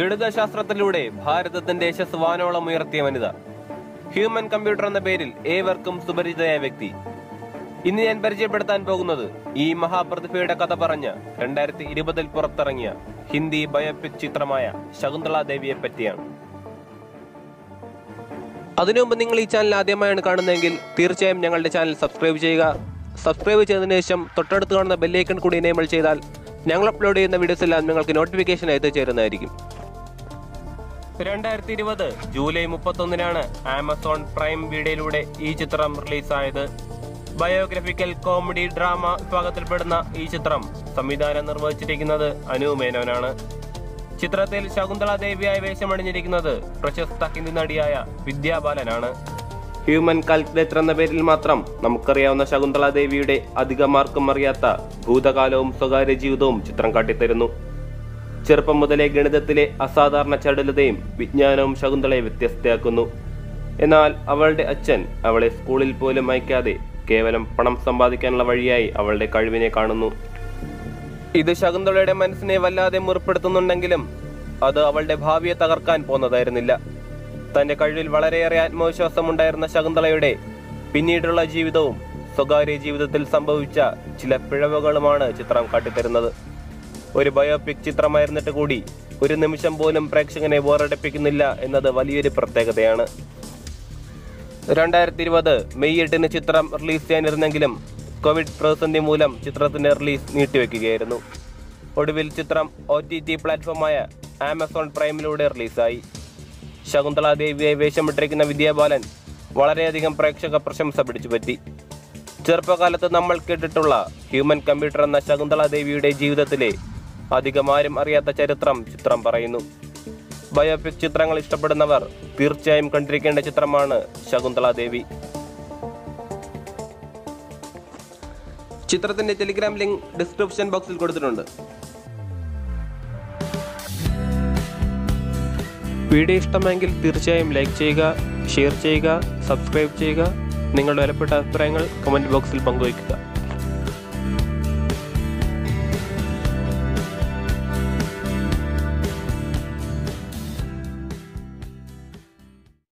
ഗണിതശാസ്ത്രത്തിലൂടെ ഭാരതത്തിന്റെ യശസ് വാനോളം ഉയർത്തിയ വനിത ഹ്യൂമൻ കമ്പ്യൂട്ടർ എന്ന പേരിൽ ഏവർക്കും സുപരിചിതയായ വ്യക്തി ഇന്ന് ഞാൻ പരിചയപ്പെടുത്താൻ പോകുന്നത് ഈ മഹാപ്രതിഭയുടെ കഥ പറഞ്ഞ് രണ്ടായിരത്തി ഇരുപതിൽ പുറത്തിറങ്ങിയ ഹിന്ദി ബയോപിക് ചിത്രമായ ശകുന്തള ദേവിയെ പറ്റിയാണ് അതിനു മുമ്പ് നിങ്ങൾ ഈ ചാനൽ ആദ്യമായാണ് കാണുന്നതെങ്കിൽ തീർച്ചയായും ഞങ്ങളുടെ ചാനൽ സബ്സ്ക്രൈബ് ചെയ്യുക സബ്സ്ക്രൈബ് ചെയ്തതിനു ശേഷം തൊട്ടടുത്ത് കാണുന്ന ബെല്ലൈക്കൺ കൂടി എനേബിൾ ചെയ്താൽ ഞങ്ങൾ അപ്ലോഡ് ചെയ്യുന്ന വീഡിയോസ് എല്ലാം നിങ്ങൾക്ക് നോട്ടിഫിക്കേഷൻ എത്തിച്ചേരുന്നതായിരിക്കും രണ്ടായിരത്തി ഇരുപത് ജൂലൈ മുപ്പത്തൊന്നിനാണ് ആമസോൺ പ്രൈം വീഡിയോയിലൂടെ ഈ ചിത്രം റിലീസായത് ബയോഗ്രഫിക്കൽ കോമഡി ഡ്രാമ വിഭാഗത്തിൽപ്പെടുന്ന ഈ ചിത്രം സംവിധാനം നിർവഹിച്ചിരിക്കുന്നത് അനു മേനോനാണ് ചിത്രത്തിൽ ശകുന്തള ദേവിയായി വേഷമണിഞ്ഞിരിക്കുന്നത് പ്രശസ്ത ഹിന്ദി നടിയായ വിദ്യാ ബാലനാണ് ഹ്യൂമൻ കാൽക്കുലേറ്റർ എന്ന പേരിൽ മാത്രം നമുക്കറിയാവുന്ന ശകുന്തള ദേവിയുടെ അധികമാർക്കും അറിയാത്ത ഭൂതകാലവും സ്വകാര്യ ജീവിതവും ചിത്രം കാട്ടിത്തരുന്നു ചെറുപ്പം മുതലേ ഗണിതത്തിലെ അസാധാരണ ചടുലതയും വിജ്ഞാനവും ശകുന്തളയെ വ്യത്യസ്തയാക്കുന്നു എന്നാൽ അവളുടെ അച്ഛൻ അവളെ സ്കൂളിൽ പോലും അയക്കാതെ കേവലം പണം സമ്പാദിക്കാനുള്ള വഴിയായി അവളുടെ കഴിവിനെ കാണുന്നു ഇത് ശകുന്തളയുടെ മനസ്സിനെ വല്ലാതെ മുറിപ്പെടുത്തുന്നുണ്ടെങ്കിലും അത് അവളുടെ ഭാവിയെ തകർക്കാൻ പോന്നതായിരുന്നില്ല തന്റെ കഴിവിൽ വളരെയേറെ ആത്മവിശ്വാസം ഉണ്ടായിരുന്ന ശകുന്തളയുടെ പിന്നീടുള്ള ജീവിതവും സ്വകാര്യ ജീവിതത്തിൽ സംഭവിച്ച ചില പിഴവുകളുമാണ് ചിത്രം കാട്ടിത്തരുന്നത് ഒരു ബയോപിക് ചിത്രമായിരുന്നിട്ട് കൂടി ഒരു നിമിഷം പോലും പ്രേക്ഷകനെ ബോറടിപ്പിക്കുന്നില്ല എന്നത് വലിയൊരു പ്രത്യേകതയാണ് രണ്ടായിരത്തി ഇരുപത് മെയ് എട്ടിന് ചിത്രം റിലീസ് ചെയ്യാനിരുന്നെങ്കിലും കോവിഡ് പ്രതിസന്ധി മൂലം ചിത്രത്തിന്റെ റിലീസ് നീട്ടിവെക്കുകയായിരുന്നു ഒടുവിൽ ചിത്രം ഒ ടി ടി പ്ലാറ്റ്ഫോമായ ആമസോൺ പ്രൈമിലൂടെ റിലീസായി ശകുന്തള ദേവിയെ വേഷമിട്ടിരിക്കുന്ന വിദ്യാബാലൻ വളരെയധികം പ്രേക്ഷക പ്രശംസ പിടിച്ചുപറ്റി ചെറുപ്പകാലത്ത് നമ്മൾ കേട്ടിട്ടുള്ള ഹ്യൂമൻ കമ്പ്യൂട്ടർ എന്ന ശകുന്തള ദേവിയുടെ ജീവിതത്തിലെ അധികമാരും അറിയാത്ത ചരിത്രം ചിത്രം പറയുന്നു ബയോപിക് ചിത്രങ്ങൾ ഇഷ്ടപ്പെടുന്നവർ തീർച്ചയായും കണ്ടിരിക്കേണ്ട ചിത്രമാണ് ശകുന്തള ദേവി ചിത്രത്തിന്റെ ടെലിഗ്രാം ലിങ്ക് ഡിസ്ക്രിപ്ഷൻ ബോക്സിൽ കൊടുത്തിട്ടുണ്ട് വീഡിയോ ഇഷ്ടമെങ്കിൽ തീർച്ചയായും ലൈക്ക് ചെയ്യുക ഷെയർ ചെയ്യുക സബ്സ്ക്രൈബ് ചെയ്യുക നിങ്ങളുടെ വിലപ്പെട്ട അഭിപ്രായങ്ങൾ കമൻറ്റ് ബോക്സിൽ പങ്കുവയ്ക്കുക